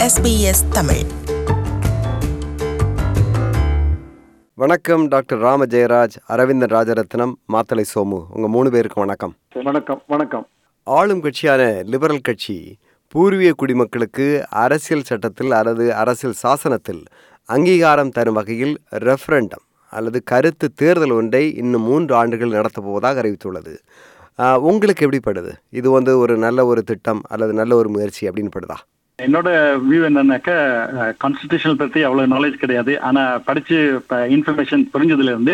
SBS Tamil வணக்கம் doctor Rama Jeyaraj Aravindan Rajaratnam Mathalai Somu உங்கள் மூணு பேருக்கு வணக்கம் வணக்கம் வணக்கம் ஆளும் கட்சியான லிபரல் கட்சி பூர்வீக குடிமக்களுக்கு அரசியல் சட்டத்தில் அல்லது அரசியல் சாசனத்தில் அங்கீகாரம் தரும் வகையில் ரெஃபரண்டம் அல்லது கருத்து தேர்தல் ஒன்றை இன்னும் மூன்று ஆண்டுகள் நடத்தப் போவதாக அறிவித்துள்ளது ஆஹ், உங்களுக்கு எப்படிப்படுது இது வந்து ஒரு நல்ல ஒரு திட்டம் அல்லது நல்ல ஒரு முயற்சி அப்படின்னு படுதா என்னோட வியூ என்னன்னாக்கா கான்ஸ்டிடியூஷன் பத்தி அவ்வளவு நாலேஜ் கிடையாது ஆனா படிச்சு இன்ஃபர்மேஷன் புரிஞ்சதுல இருந்து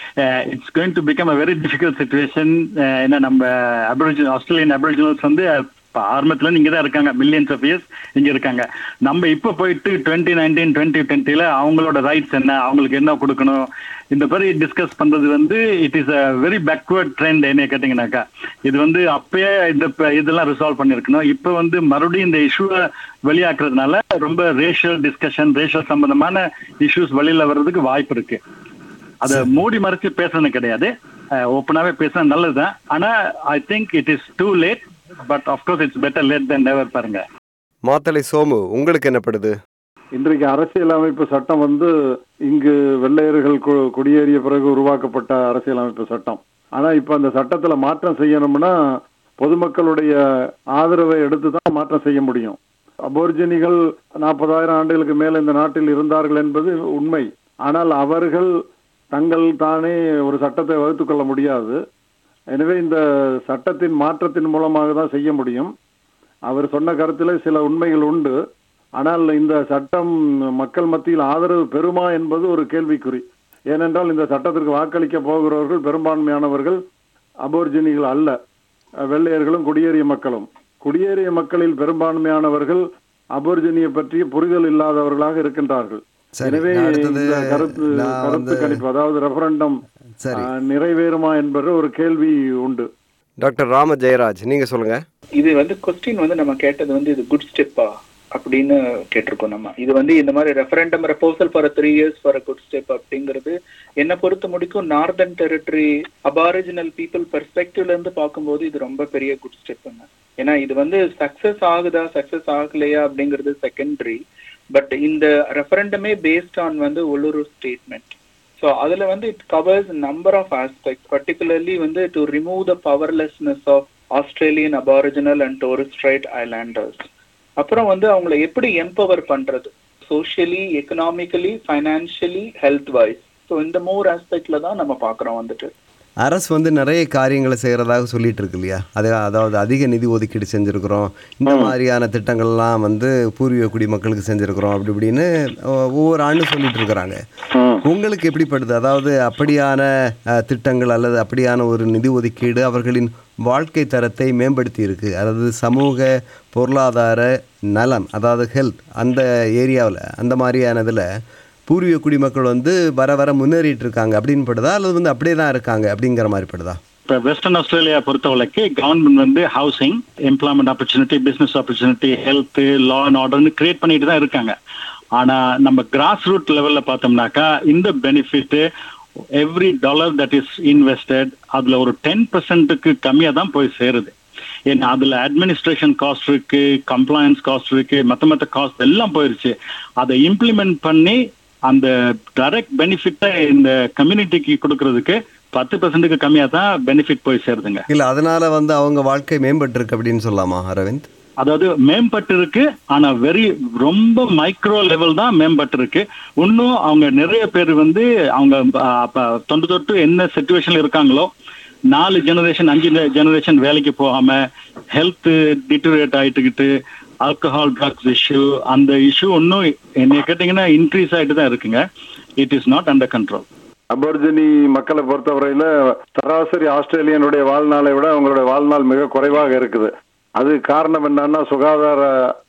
it's going to become a very difficult situation ஏன்னா நம்ம அபரிஜினல் ஆஸ்திரேலியன் அபரிஜினல்ஸ் வந்து இப்போ ஆரம்பத்துல இங்க தான் இருக்காங்க மில்லியன்ஸ் ஆஃப் இயர்ஸ் இங்க இருக்காங்க நம்ம இப்போ போயிட்டு டுவெண்ட்டி நைன்டீன் டுவெண்ட்டி டுவெண்ட்டில அவங்களோட ரைட்ஸ் என்ன அவங்களுக்கு என்ன கொடுக்கணும் இந்த மாதிரி டிஸ்கஸ் பண்றது வந்து it is a very backward trend என்ன கேட்டீங்கன்னாக்கா இது வந்து அப்பயே இந்த ப- இதெல்லாம் ரிசால்வ் பண்ணிருக்கணும் இப்போ வந்து மறுபடியும் இந்த இஷ்யூவை வெளியாக்குறதுனால ரொம்ப ரேஷியல் டிஸ்கஷன் ரேஷியல் சம்பந்தமான இஷ்யூஸ் வெளியில வர்றதுக்கு வாய்ப்பு இருக்கு அதை மூடி மறைச்சு பேசுறது கிடையாது ஓப்பனாவே பேசுறது நல்லதுதான் ஆனா I think it is too late but of course it's better late then never பாருங்க மாத்தலை சோமு உங்களுக்கு என்னப்படுது இன்றைக்கு அரசியலமைப்பு சட்டம் வந்து இங்கு வெள்ளையர்கள் கு- குடியேறிய பிறகு உருவாக்கப்பட்ட அரசியலமைப்பு சட்டம் ஆனா இப்ப அந்த சட்டத்துல மாற்றம் செய்யணும்னா பொதுமக்களுடைய ஆதரவை எடுத்து தான் மாற்றம் செய்ய முடியும் அபோர்ஜினிகள் நாற்பதாயிரம் ஆண்டுகளுக்கு மேல இந்த நாட்டில் இருந்தார்கள் என்பது உண்மை ஆனால் அவர்கள் தங்கள் தானே ஒரு சட்டத்தை வகுத்துக் கொள்ள முடியாது எனவே இந்த சட்டத்தின் மாற்றத்தின் மூலமாக தான் செய்ய முடியும் அவர் சொன்ன கருத்துல சில உண்மைகள் உண்டு ஆனால் இந்த சட்டம் மக்கள் மத்தியில் ஆதரவு பெறுமா என்பது ஒரு கேள்விக்குறி ஏனென்றால் இந்த சட்டத்திற்கு வாக்களிக்க போகிறவர்கள் பெரும்பான்மையானவர்கள் அபோர்ஜினிகள் அல்ல அஹ் வெள்ளையர்களும் குடியேறிய மக்களும் குடியேறிய மக்களில் பெரும்பான்மையானவர்கள் அபோர்ஜினியை பற்றிய புரிதல் இல்லாதவர்களாக இருக்கின்றார்கள் சரி, எனவே நான் அடுத்தது இந்த கருத்து நான் கருத்து வந்து- கணிப்பு அதாவது ரெஃபரண்டம் சரி நிறைவேறுமா என்பது ஒரு கேள்வி உண்டு டாக்டர் ராம ஜெயராஜ் நீங்கள் சொல்லுங்கள் இது வந்து கொஸ்டின் வந்து நம்ம கேட்டது வந்து இது குட் ஸ்டெப்பா அப்படின்னு கேட்டிருக்கோம் நம்ம இது வந்து இந்த மாதிரி referendum proposal for three years for good step அப்படிங்கிறது என்னை பொறுத்த முடிக்கும் நார்தர்ன் டெரிட்டரி அபாரிஜினல் பீப்புள் பெர்ஸ்பெக்டிவ்ல இருந்து பார்க்கும்போது இது ரொம்ப பெரிய குட் ஸ்டெப்புங்க ஏன்னா இது வந்து சக்சஸ் ஆகுதா சக்சஸ் ஆகலையா அப்படிங்கிறது செகண்டரி பட் இந்த ரெஃபரண்டமே பேஸ்ட் ஆன் வந்து உள்ளூர் ஸ்டேட்மெண்ட் ஸோ அதில் வந்து it covers number of aspect particularly வந்து to remove the powerlessness of Australian aboriginal and Torres Strait islanders அப்புறம் வந்து அவங்கள எப்படி எம்பவர் பண்றது socially economically financially health wise so இந்த மூணு ஆஸ்பெக்ட்ல தான் நம்ம பார்க்குறோம் வந்துட்டு அரசு வந்து நிறைய காரியங்களை செய்கிறதாக சொல்லிட்டு இருக்கு இல்லையா அது அதாவது அதிக நிதி ஒதுக்கீடு செஞ்சுருக்கிறோம் இந்த மாதிரியான திட்டங்கள்லாம் வந்து பூர்வீக குடிமக்களுக்கு செஞ்சுருக்கிறோம் அப்படி இப்படின்னு ஒ- ஒவ்வொரு ஆண்டும் சொல்லிட்டு இருக்கிறாங்க உங்களுக்கு எப்படிப்படுது அதாவது அப்படியான அஹ், திட்டங்கள் அல்லது அப்படியான ஒரு நிதி ஒதுக்கீடு அவர்களின் வாழ்க்கை தரத்தை மேம்படுத்தி இருக்கு அதாவது சமூக பொருளாதார நலம் அதாவது ஹெல்த் அந்த ஏரியாவில் அந்த மாதிரியானதில் பூர்வீக குடிமக்கள் வந்து வர வர முன்னேறிட்டு இருக்காங்க அப்படின்னு படுதா அல்லது வந்து அப்படியே தான் இருக்காங்க அப்படிங்கிற மாதிரி படுதா இப்போ வெஸ்டர்ன் ஆஸ்திரேலியா பொறுத்தவரைக்கு கவர்மெண்ட் வந்து housing employment opportunity business opportunity health law and ஆர்டர்னு கிரியேட் பண்ணிட்டு தான் இருக்காங்க ஆனா நம்ம கிராஸ் ரூட் லெவல்ல பார்த்தோம்னாக்கா இந்த benefit every dollar that is invested அதுல ஒரு டென் பர்சன்ட்டுக்கு கம்மியா தான் போய் சேருது ஏன்னா அதுல அட்மினிஸ்ட்ரேஷன் காஸ்ட் இருக்கு கம்ப்ளையன்ஸ் காஸ்ட் இருக்கு மத்த மத்த காஸ்ட் எல்லாம் போயிருச்சு அதை இம்ப்ளிமெண்ட் பண்ணி அந்த டைரக்ட் பெனிஃபிட்டை இந்த கம்யூனிட்டிக்கு கொடுக்கறதுக்கு பத்து பர்சன்ட்டுக்கு கம்மியா தான் பெனிஃபிட் போய் சேருதுங்க இல்லை அதனால வந்து அவங்க வாழ்க்கை மேம்பட்டிருக்கு அப்படின்னு சொல்லலாமா அரவிந்த் அதாவது மேம்பட்டு இருக்கு ஆனா வெரி ரொம்ப மைக்ரோ லெவல் தான் மேம்பட்டு இருக்கு இன்னும் அவங்க நிறைய பேர் வந்து அவங்க ஆ, அப்ப தொண்டு தொட்டு என்ன சுச்சுவேஷன்ல இருக்காங்களோ நாலு ஜெனரேஷன் அஞ்சு ஜெனரேஷன் வேலைக்கு போகாம ஹெல்த் டிட்டரேட் ஆயிட்டுக்கிட்டு ஆல்கஹால் ட்ரக்ஸ் இஷ்யூ அந்த இஷ்யூ இன்னும் என்னை கேட்டீங்கன்னா இன்க்ரீஸ் ஆயிட்டு தான் இருக்குங்க it is not under control aborigine மக்களை பொறுத்தவரையில சராசரி ஆஸ்திரேலியனுடைய வாழ்நாளை விட அவங்களுடைய வாழ்நாள் மிக குறைவாக இருக்குது அது காரணம் என்னன்னா சுகாதார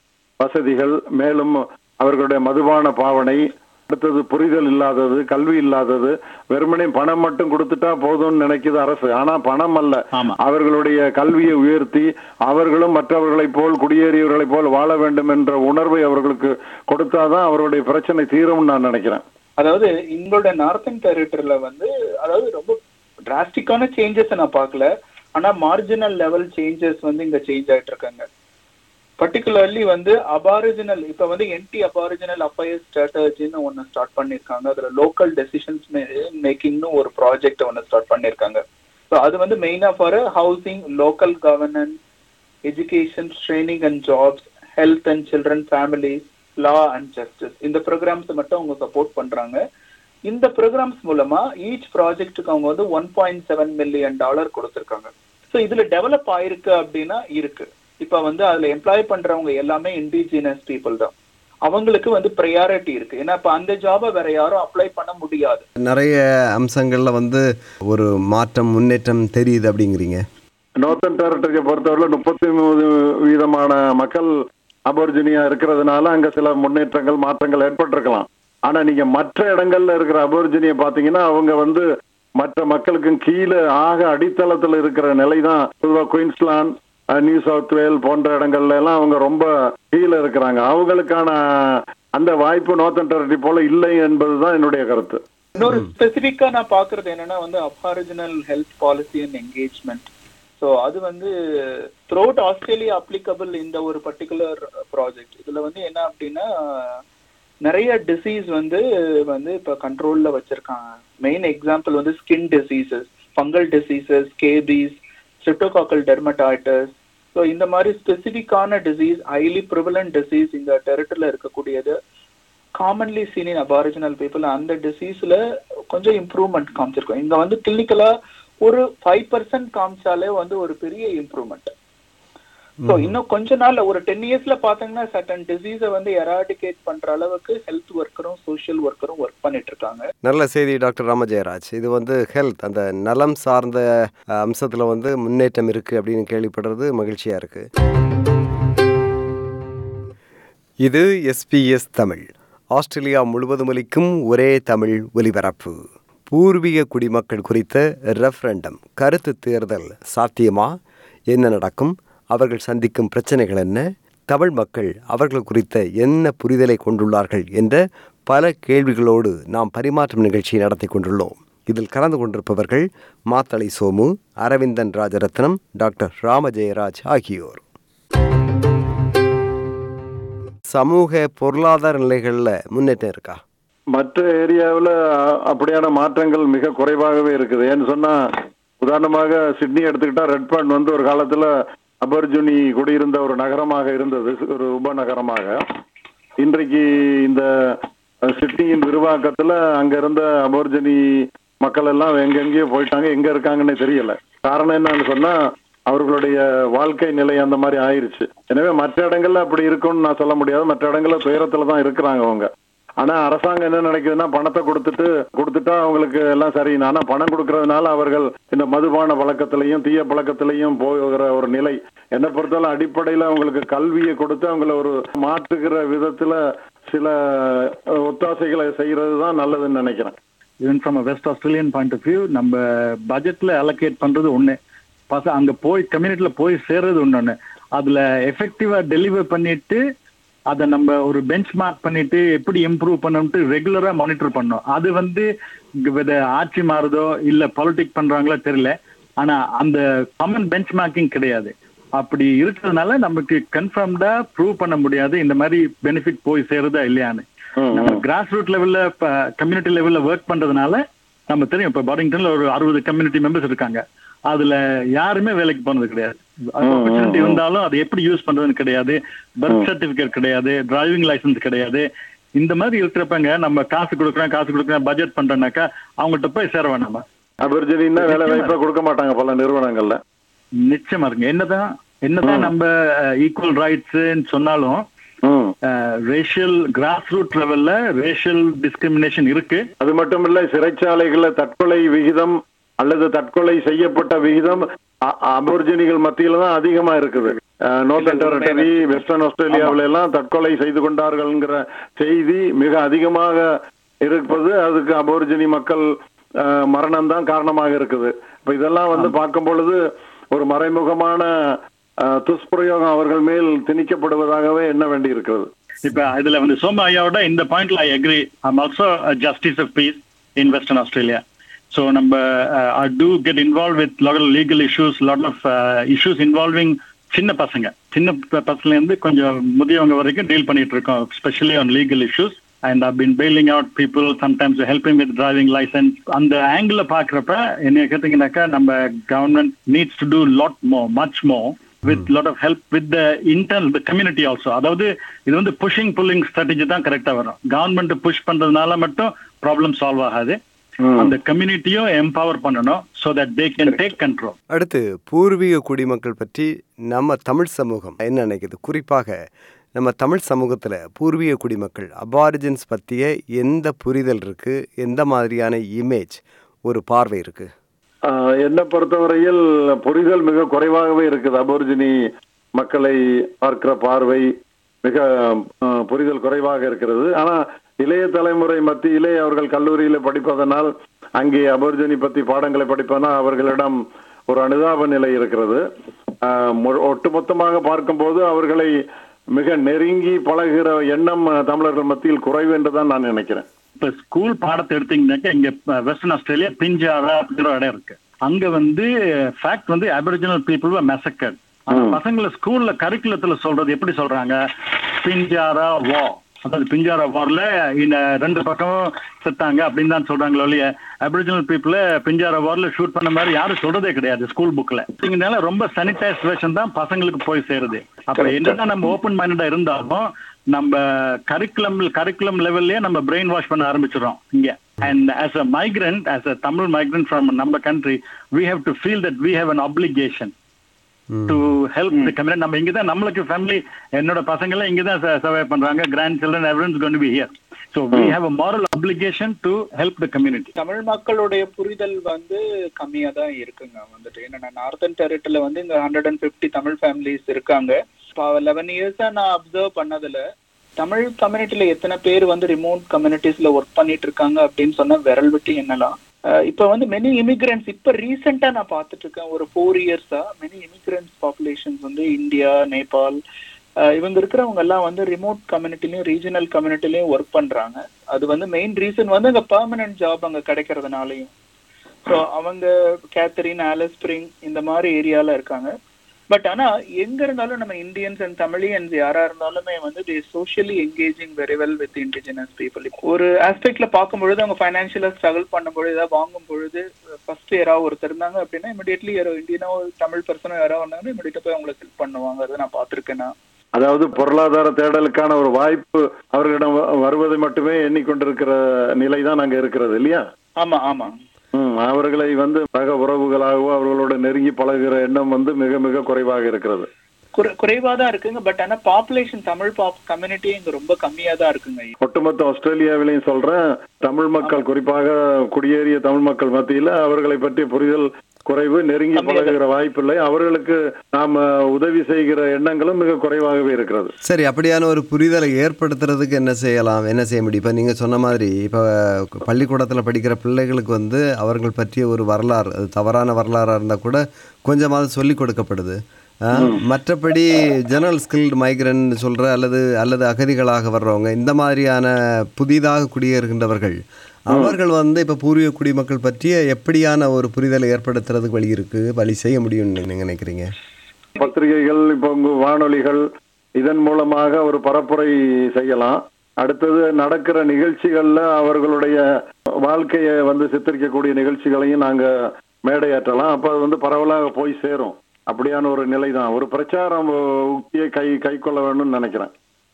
வசதிகள் மேலும் அவர்களுடைய மதுபான பாவனை அடுத்தது புரிதல் இல்லாதது கல்வி இல்லாதது வெறுமனே பணம் மட்டும் கொடுத்துட்டா போதும்னு நினைக்குது அரசு ஆனா பணம் அல்ல ஆமா. அவர்களுடைய கல்வியை உயர்த்தி அவர்களும் மற்றவர்களைப் போல் குடியேறியவர்களைப் போல் வாழ வேண்டும் என்ற உணர்வை அவர்களுக்கு கொடுத்தாதான் அவருடைய பிரச்சனை தீரும்னு நான் நினைக்கிறேன் அதாவது எங்களோட நார்த்தன் டெரிட்டரியில வந்து அதாவது ரொம்ப டிராஸ்டிக்கான சேஞ்சஸ் நான் பார்க்கல ஆனா மார்ஜினல் லெவல் சேஞ்சஸ் வந்து இங்க சேஞ்ச் ஆயிட்டு இருக்காங்க பர்டிகுலர்லி வந்து அபாரிஜினல் இப்ப வந்து என்டி அபாரிஜினல் அஃபயர்ஸ் ஸ்ட்ராட்டஜின்னு ஒன்னு ஸ்டார்ட் பண்ணிருக்காங்க அதுல லோக்கல் டெசிஷன்ஸ் மேக்கிங்னு ஒரு ப்ராஜெக்ட் ஒன்னு ஸ்டார்ட் பண்ணிருக்காங்க ஸோ அது வந்து மெயினா for housing local governance education training and jobs health and children families law and justice இந்த ப்ரோக்ராம்ஸ் மட்டும் அவங்க சப்போர்ட் பண்றாங்க இந்த ப்ரோக்ராம்ஸ் மூலமா ஈச் ப்ராஜெக்ட்டுக்கு அவங்க வந்து one point seven million dollar கொடுத்துருக்காங்க ஸோ இதுல டெவலப் ஆயிருக்கு அப்படின்னா இருக்கு இப்ப வந்து அதுல எம்ப்ளாய் பண்றவங்க எல்லாமே இண்டிஜினஸ் பீப்புள் தான் அவங்களுக்கு வந்து ப்ரையாரிட்டி இருக்கு ஏன்னா இப்ப அந்த ஜாபை வேற யாரும் அப்ளை பண்ண முடியாது நிறைய அம்சங்களில் வந்து ஒரு மாற்றம் முன்னேற்றம் தெரியுது அப்படிங்கிறீங்க நார்த்தன் டெரிட்டரியை பொறுத்தவரை முப்பத்தி மூணு வீதமான மக்கள் அபோர்ஜினியா இருக்கிறதுனால அங்க சில முன்னேற்றங்கள் மாற்றங்கள் ஏற்பட்டிருக்கலாம் ஆனா நீங்க மற்ற இடங்கள்ல இருக்கிற அபோர்ஜினியை பாத்தீங்கன்னா அவங்க வந்து மற்ற மக்களுக்கும் கீழே ஆக அடித்தளத்துல இருக்கிற நிலை தான் பொதுவாக குயின்ஸ்லாந்து அஹ், நியூ சவுத் வேல் போன்ற இடங்கள்ல எல்லாம் அவங்க ரொம்ப கீழே இருக்கிறாங்க அவங்களுக்கான அந்த வாய்ப்பு நார்த்தன் டெரிட்டரி போல இல்லை என்பதுதான் என்னுடைய கருத்து இன்னொரு ஸ்பெசிபிக்கா நான் பாக்குறது என்னன்னா வந்து aboriginal health policy and engagement so அது வந்து த்ரோட் ஆஸ்திரேலியா அப்ளிகபிள் இந்த ஒரு பர்டிகுலர் ப்ராஜெக்ட் இதுல வந்து என்ன அப்படின்னா நிறைய டிசீஸ் வந்து வந்து இப்ப கண்ட்ரோல்ல வச்சிருக்காங்க மெயின் எக்ஸாம்பிள் வந்து skin diseases fungal diseases scabies streptococcal dermatitis so இந்த மாதிரி ஸ்பெசிஃபிக்கான டிசீஸ் ஹைலி ப்ரிவலண்ட் டிசீஸ் இந்த டெரிட்டரியில் இருக்கக்கூடியது commonly seen in aboriginal people அந்த டிசீஸ்ல கொஞ்சம் இம்ப்ரூவ்மெண்ட் காமிச்சிருக்கோம் இங்க வந்து கிளினிக்கலா ஒரு ஃபைவ் பர்சன்ட் காமிச்சாலே வந்து ஒரு பெரிய இம்ப்ரூவ்மெண்ட் ஸோ இன்னும் கொஞ்ச நாள்ல ஒரு டென் இயர்ஸ்ல பாத்தீங்கன்னா சட்டன் டிசீஸை வந்து எராடிகேட் பண்ற அளவுக்கு ஹெல்த் ஒர்க்கரும் சோஷியல் ஒர்க்கரும் ஒர்க் பண்ணிட்டு இருக்காங்க நல்ல செய்தி டாக்டர் ராமஜெயராஜ் இது வந்து ஹெல்த் அந்த நலம் சார்ந்த அம்சத்தில் வந்து முன்னேற்றம் இருக்குது அப்படின்னு கேள்விப்படுறது மகிழ்ச்சியாக இருக்குது இது எஸ்பிஎஸ் தமிழ் ஆஸ்திரேலியா முழுவதும் ஒலிக்கும் ஒரே தமிழ் ஒலிபரப்பு பூர்வீக குடிமக்கள் குறித்த ரெஃபரண்டம் கருத்து தேர்தல் சாத்தியமா என்ன நடக்கும் அவர்கள் சந்திக்கும் பிரச்சனைகள் என்ன தமிழ் மக்கள் அவர்கள் குறித்த என்ன புரிதலை கொண்டுள்ளார்கள் என்ற பல கேள்விகளோடு நாம் பரிமாற்றம் நிகழ்ச்சி நடத்தி கொண்டுள்ளோம் இதில் கலந்து கொண்டிருப்பவர்கள் மாத்தளை சோமு அரவிந்தன் ராஜரத்னம் டாக்டர் ராமஜெயராஜ் ஆகியோர் சமூக பொருளாதார நிலைகளில் முன்னேற்றம் இருக்கா மற்ற ஏரியாவில் அப்படியான மாற்றங்கள் மிக குறைவாகவே இருக்குது ஏன்னு சொன்னா உதாரணமாக சிட்னி எடுத்துக்கிட்டா ரெட்பாண்ட் வந்து ஒரு காலத்துல அபர்ஜுனி குடியிருந்த ஒரு நகரமாக இருந்தது ஒரு உபநகரமாக இன்றைக்கு இந்த அஹ், சிட்னியின் விரிவாக்கத்துல அங்க இருந்த அபோர்ஜனி மக்கள் எல்லாம் எங்கெங்கேயோ போயிட்டாங்க எங்க இருக்காங்கன்னே தெரியல காரணம் என்னன்னு சொன்னா அவர்களுடைய வாழ்க்கை நிலை அந்த மாதிரி ஆயிருச்சு எனவே மற்ற இடங்கள்ல அப்படி இருக்கும்னு நான் சொல்ல முடியாது மற்ற இடங்கள்ல துயரத்துல தான் இருக்கிறாங்க அவங்க ஆனா அரசாங்கம் என்ன நினைக்குதுன்னா பணத்தை கொடுத்துட்டு கொடுத்துட்டா அவங்களுக்கு எல்லாம் சரி ஆனா பணம் கொடுக்கறதுனால அவர்கள் இந்த மதுபான பழக்கத்திலையும் தீய பழக்கத்திலையும் போகிற ஒரு நிலை என்னை பொறுத்தவரை அடிப்படையில அவங்களுக்கு கல்வியை கொடுத்து அவங்கள ஒரு மாற்றுகிற விதத்துல சில அஹ், ஒத்தாசைகளை செய்யறது தான் நல்லதுன்னு நினைக்கிறேன் even from a west Australian point of view நம்ம பட்ஜெட்ல அலோகேட் பண்றது ஒண்ணு பச அங்க போய் கம்யூனிட்டில போய் சேர்றது ஒண்ணு அதுல எஃபெக்டிவா டெலிவர் பண்ணிட்டு அதை நம்ம ஒரு பெஞ்ச் மார்க் பண்ணிட்டு எப்படி இம்ப்ரூவ் பண்ணணும்ட்டு ரெகுலரா மானிட்டர் பண்ணோம் அது வந்து இங்க வித ஆட்சி மாறுதோ இல்ல பாலிடிக் பண்றாங்களோ தெரியல ஆனா அந்த காமன் பெஞ்ச் மார்க்கிங் கிடையாது அப்படி இருக்கிறதுனால நமக்கு கன்ஃபார்ம்டா ப்ரூவ் பண்ண முடியாது இந்த மாதிரி பெனிஃபிட் போய் சேருதா இல்லையான்னு ம், நம்ம கிராஸ் ரூட் லெவல்ல கம்யூனிட்டி லெவல்ல ஒர்க் பண்றதுனால நம்ம தெரியும் இப்ப பாரிங்டன்ல ஒரு அறுபது கம்யூனிட்டி மெம்பர்ஸ் இருக்காங்க அதுல யாருமே வேலைக்கு போனது கிடையாது ஆப்பர்ச்சுனிட்டி இருந்தாலும் அது எப்படி யூஸ் பண்றதுன்னு கிடையாது பர்த் சர்டிபிகேட் கிடையாது டிரைவிங் லைசன்ஸ் கிடையாது இந்த மாதிரி இருக்கிறப்பங்க நம்ம காசு கொடுக்குறோம் காசு கொடுக்குறோம் பட்ஜெட் பண்றோம்னாக்கா அவங்கள்ட்ட போய் சேர வேணாமா அபர்ஜனின்னா வேலை வாய்ப்பை கொடுக்க மாட்டாங்க பல நிறுவனங்கள்ல நிச்சயமா இருக்கு என்னதான் என்னதான் நம்ம ஈக்குவல் ரைட்ஸ் சொன்னாலும் ம் ரேஷியல் கிராஸ் ரூட் லெவல்ல ரேஷியல் டிஸ்கிரிமினேஷன் இருக்கு அது மட்டும் இல்ல சிறைச்சாலைகள்ல தற்கொலை விகிதம் அல்லது தற்கொலை செய்யப்பட்ட விகிதம் அ- அபோர்ஜினிகள் மத்தியில தான் அதிகமா இருக்குது நோர்த்தன் டெரிட்டரி வெஸ்டர்ன் ஆஸ்திரேலியாவில எல்லாம் தற்கொலை செய்து கொண்டார்கள்ங்கிற செய்தி மிக அதிகமாக இருப்பது அதுக்கு அபோர்ஜினி மக்கள் மரணம் தான் காரணமாக இருக்குது இப்ப இதெல்லாம் வந்து பார்க்கும் பொழுது ஒரு மறைமுகமான அஹ், துஷ்பிரயோகம் அவர்கள் மேல் திணிக்கப்படுவதாகவே எண்ண வேண்டி இருக்கிறது இப்ப இதுல வந்து சோமா ஐயாவோட இந்த பாயிண்ட்ல I agree I'm also justice of peace in western Australia so நம்ம I do get involve with lot of legal issues lot of issues involving சின்ன பசங்க சின்ன ப- பசங்கல இருந்து கொஞ்சம் முதியவங்க வரைக்கும் டீல் பண்ணிட்டு இருக்கோம் specially on legal issues and I've been bailing out people sometimes helping with driving license அந்த ஆங்கிள் பாக்குறப்ப என்ன கேட்டீங்கன்னாக்கா நம்ம government needs to do lot more much more with lot of help with the internal the community also அதாவது இது வந்து pushing pulling strategy தான் கரெக்டா வரும் கவர்மெண்ட் புஷ் பண்றதுனால மட்டும் ப்ராப்ளம் சால்வ் ஆகாது அந்த கம்யூனிட்டியும் எம்பவர் பண்ணணும் so that they can take control அடுத்து பூர்வீக குடிமக்கள் பற்றி நம்ம தமிழ் சமூகம் என்ன நினைக்குது குறிப்பாக நம்ம தமிழ் சமூகத்தில் பூர்வீக குடிமக்கள் அபாரிஜின்ஸ் பற்றிய எந்த புரிதல் இருக்குது எந்த மாதிரியான இமேஜ் ஒரு பார்வை இருக்குது ஆஹ் என்னை பொறுத்தவரையில் புரிதல் மிக குறைவாகவே இருக்குது அபோர்ஜினி மக்களை பார்க்கிற பார்வை மிக ஆஹ், புரிதல் குறைவாக இருக்கிறது ஆனா இளைய தலைமுறை மத்தியிலே அவர்கள் கல்லூரியில படிப்பதனால் அங்கே அபோர்ஜினி பத்தி பாடங்களை படிப்பதனால் அவர்களிடம் ஒரு அனுதாப நிலை இருக்கிறது ஆஹ், மொ- ஒட்டுமொத்தமாக பார்க்கும்போது அவர்களை மிக நெருங்கி பழகுகிற எண்ணம் ஆஹ், தமிழர்கள் மத்தியில் குறைவு என்று தான் நான் நினைக்கிறேன் இப்ப ஸ்கூல் பாடத்தை எடுத்தீங்கன்னாக்கா இங்க வெஸ்டர்ன் ஆஸ்திரேலியா பிஞ்சாரா அப்படிங்கிற ஒரு இடம் இருக்கு அங்க வந்து ஃபேக்ட் வந்து அபரிஜினல் பீப்புள் மெசக்கட் அந்த பசங்களை ஸ்கூல்ல கரிக்குலத்துல சொல்றது எப்படி சொல்றாங்க பிஞ்சாரா வா அதாவது பிஞ்சாரா வார்ல இந்த ரெண்டு பக்கமும் செத்தாங்க அப்படின்னு தான் சொல்றாங்களோ இல்லையா அபரிஜினல் பீப்புள பிஞ்சாரா வார்ல ஷூட் பண்ண மாதிரி யாரும் சொல்றதே கிடையாது ஸ்கூல் புக்ல இதனால ரொம்ப சானிடைஸ் வேஷன் தான் பசங்களுக்கு போய் சேருது அப்ப என்னதான் நம்ம ஓப்பன் மைண்டடா இருந்தாலும் நம்ம கரிக்குலம் கரிக்குலம் லெவல்லயே நம்ம பிரெயின் வாஷ் பண்ண ஆரம்பிச்சிடும் இங்க and as a migrant as a Tamil migrant from நம்ம country we have to feel that we have an application to help the community நம்ம இங்க தான் நம்மளுக்கு ஃபேமிலி என்னோட பசங்க எல்லாம் இங்க தான் சர்வை பண்றாங்க grand children everyone's gone be here so we have a moral application to help the community Tamil மக்களுடைய புரிதல் வந்து கம்மியா தான் இருக்குங்க வந்துட்டு ஏன்னா நார்த்தன் டெரிட்டரியில வந்து இங்க hundred and fifty Tamil families இருக்காங்க லெவன் இயர்ஸா நான் அப்சர்வ் பண்ணதுல தமிழ் கம்யூனிட்டில எத்தனை பேர் வந்து ரிமோட் கம்யூனிட்டிஸ்ல ஒர்க் பண்ணிட்டு இருக்காங்க அப்படின்னு சொன்னா விரல் விட்டு எண்ணலாம் அஹ் இப்ப வந்து மெனி இமிகிரண்ட்ஸ் இப்ப ரீசெண்டா நான் பார்த்துட்டு இருக்கேன் ஒரு ஃபோர் இயர்ஸா மெனி இமிகிரண்ட்ஸ் பாப்புலேஷன்ஸ் வந்து இந்தியா நேபாள் அஹ் இவங்க இருக்கிறவங்க எல்லாம் வந்து ரிமோட் கம்யூனிட்டிலையும் ரீஜனல் கம்யூனிட்டிலையும் ஒர்க் பண்றாங்க அது வந்து மெயின் ரீசன் வந்து அங்க பெர்மனன்ட் ஜாப் அங்க கிடைக்கிறதுனாலையும் ஸோ அவங்க கேத்தரின் ஆலிஸ் ஸ்ப்ரிங் இந்த மாதிரி ஏரியால இருக்காங்க பட் ஆனா எங்க இருந்தாலும் நம்ம இந்தியன்ஸ் அண்ட் தமிழியன்ஸ் யாரா இருந்தாலுமே வந்து they socially engaging very well with indigenous people ஒரு ஆஸ்பெக்ட்ல பார்க்கும் பொழுது அவங்க ஃபைனான்சியலா ஸ்ட்ரகிள் பண்ணும் பொழுது ஏதாவது வாங்கும் பொழுது ஃபர்ஸ்ட் யாராவது ஒருத்தர் இருந்தாங்க அப்படின்னா இமிடியட்லி யாரோ இந்தியனோ தமிழ் பர்சனோ யாராவது வந்தாங்கன்னா இமிடியட்டா போய் அவங்களை ஹெல்ப் பண்ணுவாங்க அதை நான் பார்த்திருக்கேன் நான் அதாவது பொருளாதார தேடலுக்கான ஒரு வாய்ப்பு அவர்களிடம் வ- வருவதை மட்டுமே எண்ணிக்கொண்டிருக்கிற நிலை தான் அங்க இருக்கிறது இல்லையா ஆமா ஆமா ம், அவர்களை வந்து சக உறவுகளாகவோ அவர்களோட நெருங்கி பழகுகிற எண்ணம் வந்து மிக மிக குறைவாக இருக்கிறது குறை- குறைவா தான் இருக்குங்க பட் ஆனா பாப்புலேஷன் தமிழ் பாப் கம்யூனிட்டி இங்க ரொம்ப கம்மியா தான் இருக்குங்க ஒட்டுமொத்த ஆஸ்திரேலியாவிலையும் சொல்றேன் தமிழ் மக்கள் குறிப்பாக குடியேறிய தமிழ் மக்கள் மத்தியில அவர்களை பற்றிய புரிதல் குறைவு நெருங்கி பழகுகிற வாய்ப்பில்லை அவர்களுக்கு நாம உதவி செய்கிற எண்ணங்களும் மிக குறைவாகவே இருக்கிறது சரி அப்படியான ஒரு புரிதலை ஏற்படுத்துறதுக்கு என்ன செய்யலாம் என்ன செய்ய முடியும் இப்போ நீங்கள் சொன்ன மாதிரி இப்போ பள்ளிக்கூடத்தில் படிக்கிற பிள்ளைகளுக்கு வந்து அவர்கள் பற்றிய ஒரு வரலாறு அது தவறான வரலாறாக இருந்தால் கூட கொஞ்சமாவது சொல்லிக் கொடுக்கப்படுது ஆ, மற்றபடி ஜெனரல் ஸ்கில்டு மைக்ரன் சொல்கிற அல்லது அல்லது அகதிகளாக வர்றவங்க இந்த மாதிரியான புதிதாக குடியேறுகின்றவர்கள் அவர்கள் வந்து இப்போ பூர்வீக குடிமக்கள் பற்றிய எப்படியான ஒரு புரிதலை ஏற்படுத்துறதுக்கு வழி இருக்குது வழி செய்ய முடியும்னு நீங்கள் நினைக்கிறீங்க பத்திரிகைகள் இப்போ உங்க வானொலிகள் இதன் மூலமாக ஒரு பரப்புரை செய்யலாம் அடுத்தது நடக்கிற நிகழ்ச்சிகள்ல அவர்களுடைய வாழ்க்கையை வந்து சித்தரிக்கக்கூடிய நிகழ்ச்சிகளையும் நாங்க மேடையாற்றலாம் அப்ப அது வந்து பரவலாக போய் சேரும் அப்படியான ஒரு நிலை தான் ஒரு பிரச்சாரம் உக்தியை கை கை கொள்ள வேணும்னு நினைக்கிறேன்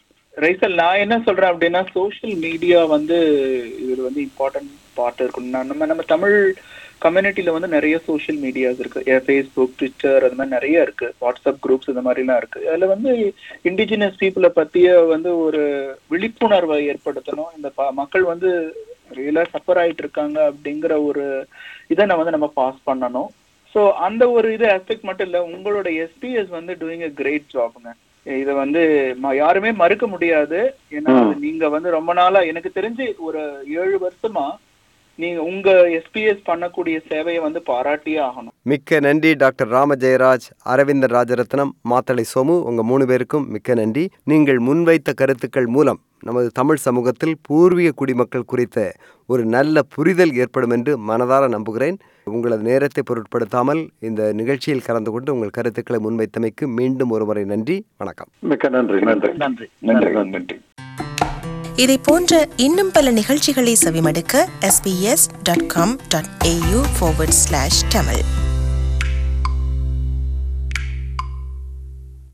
ரைசல் நான் என்ன சொல்றேன் அப்படின்னா சோஷியல் மீடியா வந்து இது வந்து இம்பார்ட்டன்ட் பார்ட் இருக்கும் நான் நம்ம நம்ம தமிழ் கம்யூனிட்டியில வந்து நிறைய சோஷியல் மீடியாஸ் இருக்கு ஃபேஸ்புக் ட்விட்டர் அது மாதிரி நிறைய இருக்கு வாட்ஸ்அப் குரூப்ஸ் இந்த மாதிரிலாம் இருக்கு அதுல வந்து இண்டிஜினஸ் பீப்புளை பத்திய வந்து ஒரு விழிப்புணர்வை ஏற்படுத்தணும் இந்த ப- மக்கள் வந்து ரியலா சஃபர் ஆயிட்டு இருக்காங்க அப்படிங்கிற ஒரு இதை நம்ம வந்து நம்ம பாஸ் பண்ணணும் ஸோ அந்த ஒரு இது ஆஸ்பெக்ட் மட்டும் இல்ல உங்களோட எஸ்பிஎஸ் வந்து டூயிங் அ கிரேட் ஜாப்ங்க இதை வந்து ம- யாருமே மறுக்க முடியாது ஏன்னா அது நீங்க வந்து ரொம்ப நாளா எனக்கு தெரிஞ்சு ஒரு ஏழு வருஷமா நீங்க உங்க எஸ்பிஎஸ் பண்ணக்கூடிய சேவையை வந்து பாராட்டியே ஆகணும் மிக்க நன்றி டாக்டர் ராம ஜெயராஜ் அரவிந்தர் ராஜரத்னம் மாத்தளை சோமு உங்க மூணு பேருக்கும் மிக்க நன்றி நீங்கள் முன்வைத்த கருத்துக்கள் மூலம் நமது தமிழ் சமூகத்தில் பூர்வீக குடிமக்கள் குறித்த ஒரு நல்ல புரிதல் ஏற்படும் என்று மனதார நம்புகிறேன் உங்களது நேரத்தை பொருட்படுத்தாமல் இந்த நிகழ்ச்சியில் கலந்து கொண்டு உங்கள் கருத்துக்களை முன்வைத்தமைக்கு மீண்டும் ஒருமுறை நன்றி வணக்கம் மிக்க நன்றி நன்றி நன்றி நன்றி நன்றி இதை போன்ற இன்னும் பல நிகழ்ச்சிகளை செவிமடுக்க sbs.com.au forward slash tamil